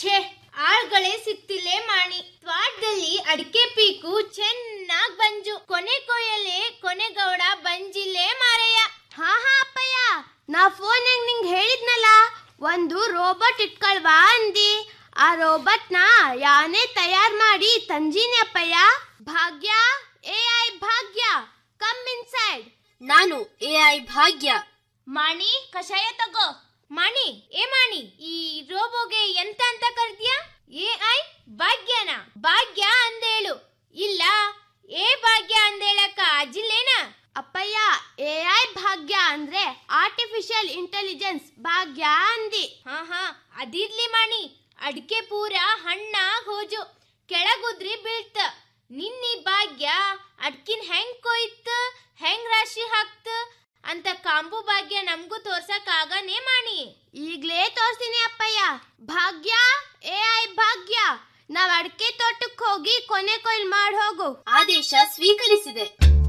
ಛೇ ಆಳ್ಗಳೇ ಸಿಕ್ತಿಲ್ಲೇ ಮಾಣಿ ತ್ವಾಟದಲ್ಲಿ ಅಡಿಕೆ ಪೀಕು ಚೆನ್ನಾಗ್ ಬಂಜು ಕೊನೆ ಕೊಯ್ಯಲೆ ಕೊನೆಗೌಡ ಬಂಜಿಲ್ಲೇ ಮಾರಯ್ಯ ಹಾ ಹಾ ಅಪ್ಪಯ್ಯ ನಾ ಫೋನ್ಯಾಗ ನಿಂಗೆ ಹೇಳಿದ್ನಲ್ಲ ಒಂದು ರೋಬೋಟ್ ಇಟ್ಕೊಳ್ವಾ ಅಂದಿ ಆ ರೋಬೋಟ್ನ ಯಾನೇ ತಯಾರ್ ಮಾಡಿ ತಂಜೀನಿ ಅಪ್ಪಯ್ಯ ಭಾಗ್ಯ ಎ ಐ ಭಾಗ್ಯ ಕಮ್ ಇನ್ಸೈಡ್ ನಾನು ಎ ಐ ಭಾಗ್ಯ ಮಾಣಿ ಕಷಾಯ ತಗೋ ಮಾಣಿ ಏ ಮಾಣಿ ಈ ರೋಬೋಗೆ ಎಂತ ಅಂತ ಕರ್ದ್ಯಾ ಎ ಐ ಭಾಗ್ಯನ ಭಾಗ್ಯ ಅಂದೇಳು ಇಲ್ಲ ಏ ಭಾಗ್ಯ ಅಂದೇಳಕ್ಕ ಅಜ್ಜಿಲ್ಲೇನ ಅಪ್ಪಯ್ಯ ಎ ಐ ಭಾಗ್ಯ ಅಂದ್ರೆ ಆರ್ಟಿಫಿಷಿಯಲ್ ಇಂಟೆಲಿಜೆನ್ಸ್ ಭಾಗ್ಯ ಅಂದಿ ಹಾ ಹಾ ಅದಿರ್ಲಿ ಮಾಣಿ ಅಡಿಕೆ ಪೂರ ಹಣ್ಣಾಗ್ ಹೋಜು ಕೆಳಗುದ್ರಿ ಬೀಳ್ತ ನಿನ್ನಿ ಭಾಗ್ಯ ಅಡ್ಕಿನ್ ಹೆಂಗ್ ಕೊಯ್ತ ಹೆಂಗ್ ರಾಶಿ ಹಾಕ್ತ ಅಂತ ಕಾಂಬು ಭಾಗ್ಯ ನಮ್ಗೂ ತೋರ್ಸಕ್ ಆಗನೇ ಮಾಣಿ ಈಗ್ಲೇ ತೋರ್ಸ್ತೀನಿ ಅಪ್ಪಯ್ಯ ಭಾಗ್ಯ ಎ ಐ ಭಾಗ್ಯ ನಾವ್ ಅಡಿಕೆ ತೋಟಕ್ಕೆ ಹೋಗಿ ಕೊನೆ ಕೊಯ್ಲ್ ಮಾಡಿ ಹೋಗು ಆದೇಶ ಸ್ವೀಕರಿಸಿದೆ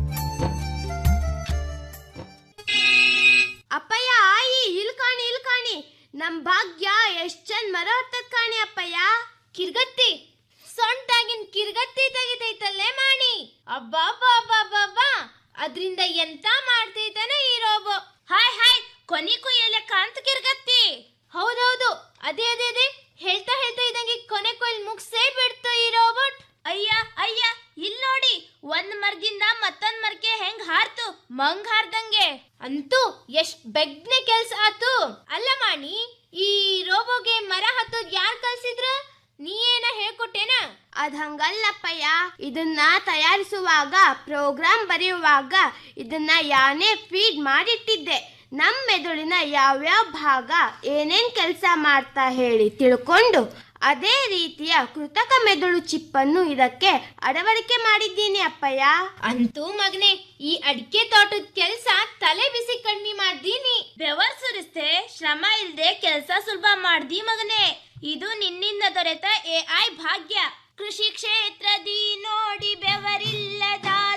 ಅಪ್ಪಯ್ಯ ಆಯಿ ಇಲ್ ಕಾಣಿ ಇಲ್ ಕಾಣಿ ನಮ್ ಭಾಗ್ಯ ಎಷ್ಟ್ ಚಂದ್ ಮರ ಹತ್ತದ್ ಕಾಣಿ ಅಪ್ಪಯ್ಯ ಕಿರ್ಗತ್ತಿ ಸೊಂಟಾಗಿನ್ ಕಿರ್ಗತ್ತಿ ತೆಗಿತೈತಲ್ಲೇ ಮಾಣಿ ಅಬ್ಬಾ ಅಬ್ಬಾ ಅಬ್ಬಾ ಅದ್ರಿಂದ ಎಂತ ಮಾಡ್ತೈತನ ಈ ರೋಬೋ ಹಾಯ್ ಹಾಯ್ ಕೊನಿಗೂ ಎಲ್ಲ ಕಾಂತ ಕಿರ್ಗತ್ತಿ ಹೌದೌದು ಅದೇ ಅದೇ ಅದೇ ಹೇಳ್ತಾ ಹೇಳ್ತಾ ಇದ್ದಂಗೆ ಕೊನೆ ಕೊಯ್ಲ್ ಮುಗ್ಸೇ ಬಿಡ್ತು ಈ ರೋಬೋಟ್ ಅಯ್ಯ ಅಯ್ಯ ಇಲ್ ನೋಡಿ ಒಂದ್ ಮರದಿಂದ ಮತ್ತೊಂದ್ ಮರಕ್ಕೆ ಹೆಂಗ್ ಹಾರ್ತು ಮಂಗ್ ಹಾರ್ದಂಗೆ ಅಂತೂ ಎಷ್ಟ್ ಬೆಗ್ನೆ ಕೆಲ್ಸ ಆತು ಅಲ್ಲ ಮಾಣಿ ಈ ರೋಬೋಗೆ ಮರ ಹತ್ತೋದ್ ಯಾರ್ ಕಲ್ಸಿದ್ರ ನೀ ಏನ ಹೇಳ್ಕೊಟ್ಟೇನ ಅದ್ ಹಂಗಲ್ಲಪ್ಪಯ್ಯ ಇದನ್ನ ತಯಾರಿಸುವಾಗ ಪ್ರೋಗ್ರಾಮ್ ಬರೆಯುವಾಗ ಇದನ್ನ ಯಾನೇ ಫೀಡ್ ಮಾಡಿಟ್ಟಿದ್ದೆ ನಮ್ ಮೆದುಳಿನ ಯಾವ್ಯಾವ ಭಾಗ ಏನೇನ್ ಕೆಲಸ ಮಾಡ್ತಾ ಹೇಳಿ ತಿಳ್ಕೊಂಡು ಅದೇ ರೀತಿಯ ಕೃತಕ ಮೆದುಳು ಚಿಪ್ಪನ್ನು ಇದಕ್ಕೆ ಅಳವಡಿಕೆ ಮಾಡಿದ್ದೀನಿ ಅಪ್ಪಯ್ಯ ಅಂತೂ ಮಗನೆ ಈ ಅಡಿಕೆ ತೋಟದ ಕೆಲ್ಸ ತಲೆ ಬಿಸಿ ಕಡಿಮೆ ಮಾಡ್ದೀನಿ ಬೆವರ್ ಸುರಿಸ್ತೆ ಶ್ರಮ ಇಲ್ದೆ ಕೆಲ್ಸ ಸುಲಭ ಮಾಡ್ದಿ ಮಗನೆ ಇದು ನಿನ್ನಿಂದ ದೊರೆತ ಎ ಐ ಭಾಗ್ಯ ಕೃಷಿ ಕ್ಷೇತ್ರದಿ ನೋಡಿ ಬೆವರಿಲ್ಲದ